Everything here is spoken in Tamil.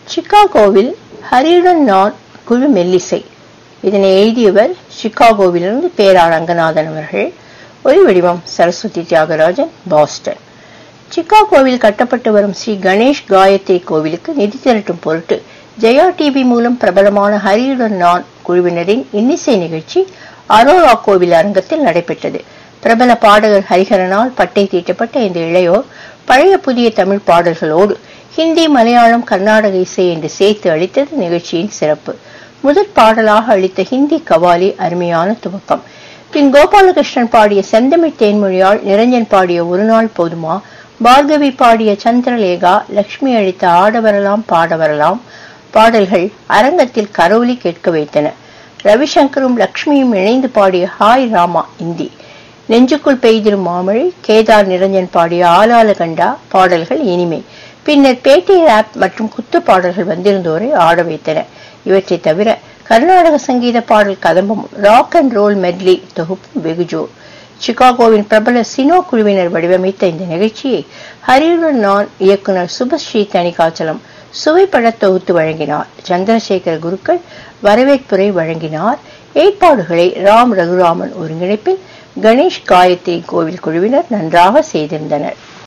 சிகாகோவில் ஹரியுடன் நான் குழு மெல்லிசை இதனை எழுதியவர் சிகாகோவிலிருந்து பேரா ரங்கநாதன் அவர்கள் ஒலி வடிவம் சரஸ்வதி தியாகராஜன் பாஸ்டன் சிகாகோவில் கட்டப்பட்டு வரும் ஸ்ரீ கணேஷ் காயத்ரி கோவிலுக்கு நிதி திரட்டும் பொருட்டு ஜெயா டிவி மூலம் பிரபலமான ஹரியுடன் நான் குழுவினரின் இன்னிசை நிகழ்ச்சி அரோரா கோவில் அரங்கத்தில் நடைபெற்றது பிரபல பாடகர் ஹரிஹரனால் பட்டை தீட்டப்பட்ட இந்த இளையோர் பழைய புதிய தமிழ் பாடல்களோடு ஹிந்தி மலையாளம் கர்நாடக இசை என்று சேர்த்து அளித்தது நிகழ்ச்சியின் சிறப்பு முதற் பாடலாக அளித்த ஹிந்தி கவாலி அருமையான துவக்கம் பின் கோபாலகிருஷ்ணன் பாடிய செந்தமிழ் தேன்மொழியால் நிரஞ்சன் பாடிய ஒரு நாள் போதுமா பார்கவி பாடிய சந்திரலேகா லக்ஷ்மி அளித்த ஆட வரலாம் பாட வரலாம் பாடல்கள் அரங்கத்தில் கரோலி கேட்க வைத்தன ரவிசங்கரும் லக்ஷ்மியும் இணைந்து பாடிய ஹாய் ராமா இந்தி நெஞ்சுக்குள் பெய்திரும் மாமழை கேதார் நிரஞ்சன் பாடிய ஆலால கண்டா பாடல்கள் இனிமை பின்னர் பேட்டை ராப் மற்றும் குத்து பாடல்கள் வந்திருந்தோரை ஆட வைத்தன இவற்றை தவிர கர்நாடக சங்கீத பாடல் கதம்பும் ராக் அண்ட் ரோல் மெட்லி தொகுப்பும் வெகுஜோர் சிகாகோவின் பிரபல சினோ குழுவினர் வடிவமைத்த இந்த நிகழ்ச்சியை ஹரியுடன் நான் இயக்குனர் சுபஸ்ரீ தனிகாச்சலம் சுவைப்பட தொகுத்து வழங்கினார் சந்திரசேகர குருக்கள் வரவேற்புரை வழங்கினார் ஏற்பாடுகளை ராம் ரகுராமன் ஒருங்கிணைப்பில் கணேஷ் காயத்ரி கோவில் குழுவினர் நன்றாக செய்திருந்தனர்